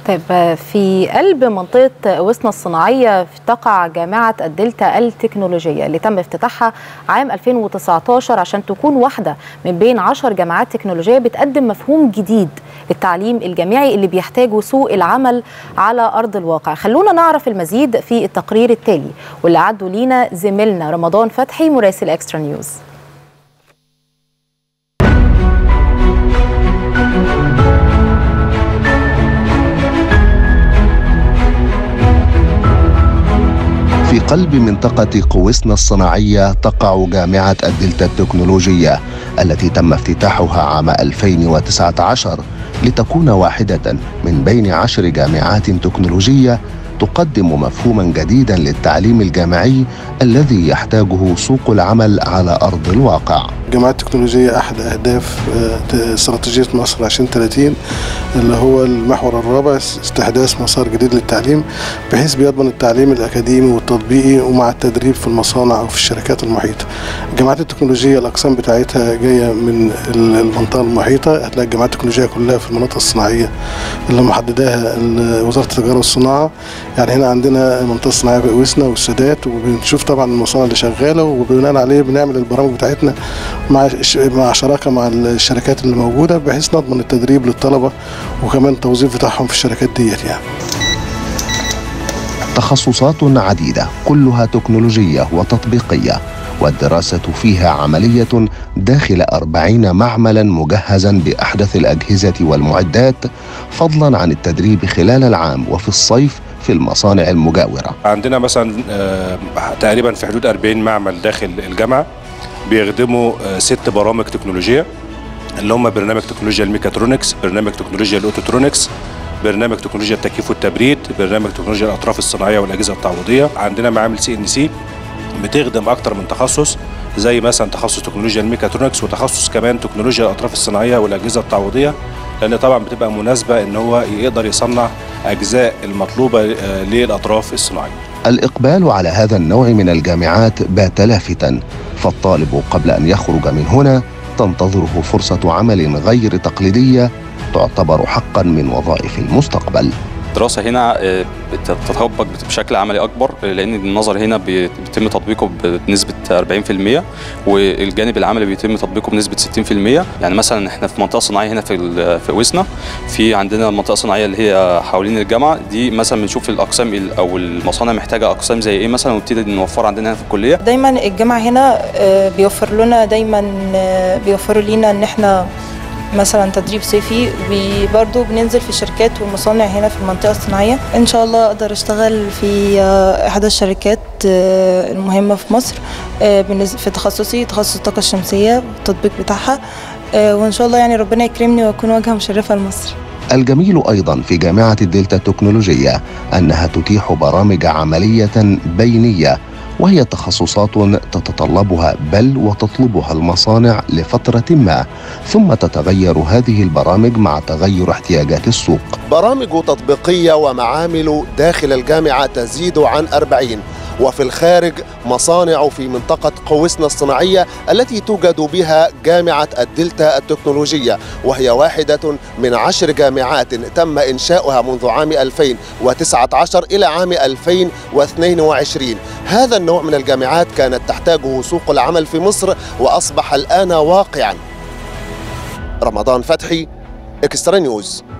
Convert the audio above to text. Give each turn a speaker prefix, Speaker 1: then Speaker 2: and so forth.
Speaker 1: طيب في قلب منطقة وسنا الصناعية تقع جامعة الدلتا التكنولوجية اللي تم افتتاحها عام 2019 عشان تكون واحدة من بين عشر جامعات تكنولوجية بتقدم مفهوم جديد للتعليم الجامعي اللي بيحتاجه سوق العمل على أرض الواقع خلونا نعرف المزيد في التقرير التالي واللي عدوا لينا زميلنا رمضان فتحي مراسل اكسترا نيوز
Speaker 2: في قلب منطقة قوسنا الصناعية تقع جامعة الدلتا التكنولوجية التي تم افتتاحها عام 2019 لتكون واحدة من بين عشر جامعات تكنولوجية تقدم مفهوما جديدا للتعليم الجامعي الذي يحتاجه سوق العمل على ارض الواقع.
Speaker 3: الجامعات التكنولوجيه احد اهداف استراتيجيه مصر 2030 اللي هو المحور الرابع استحداث مسار جديد للتعليم بحيث بيضمن التعليم الاكاديمي والتطبيقي ومع التدريب في المصانع او في الشركات المحيطه. الجامعات التكنولوجيه الاقسام بتاعتها جايه من المنطقه المحيطه هتلاقي الجامعات التكنولوجيه كلها في المناطق الصناعيه اللي محدداها وزاره التجاره والصناعه يعني هنا عندنا منطقه صناعيه في وسنا والسادات وبنشوف طبعا المصانع اللي شغاله وبناء عليه بنعمل البرامج بتاعتنا مع مع شراكه مع الشركات اللي موجوده بحيث نضمن التدريب للطلبه وكمان التوظيف بتاعهم في الشركات ديت يعني.
Speaker 2: تخصصات عديده كلها تكنولوجيه وتطبيقيه والدراسة فيها عملية داخل أربعين معملا مجهزا بأحدث الأجهزة والمعدات فضلا عن التدريب خلال العام وفي الصيف في المصانع المجاورة
Speaker 4: عندنا مثلا تقريبا في حدود 40 معمل داخل الجامعة بيخدموا ست برامج تكنولوجية اللي هم برنامج تكنولوجيا الميكاترونكس برنامج تكنولوجيا الاوتوترونكس برنامج تكنولوجيا التكييف والتبريد برنامج تكنولوجيا الاطراف الصناعيه والاجهزه التعويضيه عندنا معامل سي ان سي بتخدم اكتر من تخصص زي مثلا تخصص تكنولوجيا الميكاترونكس وتخصص كمان تكنولوجيا الاطراف الصناعيه والاجهزه التعويضيه لان طبعا بتبقى مناسبه ان هو يقدر يصنع اجزاء المطلوبه للاطراف الصناعيه.
Speaker 2: الاقبال على هذا النوع من الجامعات بات لافتا فالطالب قبل ان يخرج من هنا تنتظره فرصه عمل غير تقليديه تعتبر حقا من وظائف المستقبل.
Speaker 5: الدراسه هنا بتطبق بشكل عملي اكبر لان النظر هنا بيتم تطبيقه بنسبه 40% والجانب العملي بيتم تطبيقه بنسبه 60% يعني مثلا احنا في منطقه صناعيه هنا في في وسنا في عندنا المنطقه الصناعيه اللي هي حوالين الجامعه دي مثلا بنشوف الاقسام او المصانع محتاجه اقسام زي ايه مثلا ونبتدي نوفرها عندنا هنا في الكليه
Speaker 6: دايما الجامعه هنا بيوفر لنا دايما بيوفروا لينا ان احنا مثلا تدريب صيفي وبرضه بننزل في الشركات والمصانع هنا في المنطقه الصناعيه ان شاء الله اقدر اشتغل في احدى الشركات المهمه في مصر في تخصصي تخصص الطاقه الشمسيه والتطبيق بتاعها وان شاء الله يعني ربنا يكرمني واكون واجهه مشرفه لمصر
Speaker 2: الجميل ايضا في جامعه الدلتا التكنولوجيه انها تتيح برامج عمليه بينيه وهي تخصصات تتطلبها بل وتطلبها المصانع لفترة ما ثم تتغير هذه البرامج مع تغير احتياجات السوق
Speaker 7: برامج تطبيقية ومعامل داخل الجامعة تزيد عن أربعين وفي الخارج مصانع في منطقة قوسنا الصناعية التي توجد بها جامعة الدلتا التكنولوجية وهي واحدة من عشر جامعات تم إنشاؤها منذ عام 2019 إلى عام 2022 هذا النوع من الجامعات كانت تحتاجه سوق العمل في مصر وأصبح الآن واقعا رمضان فتحي اكسترا نيوز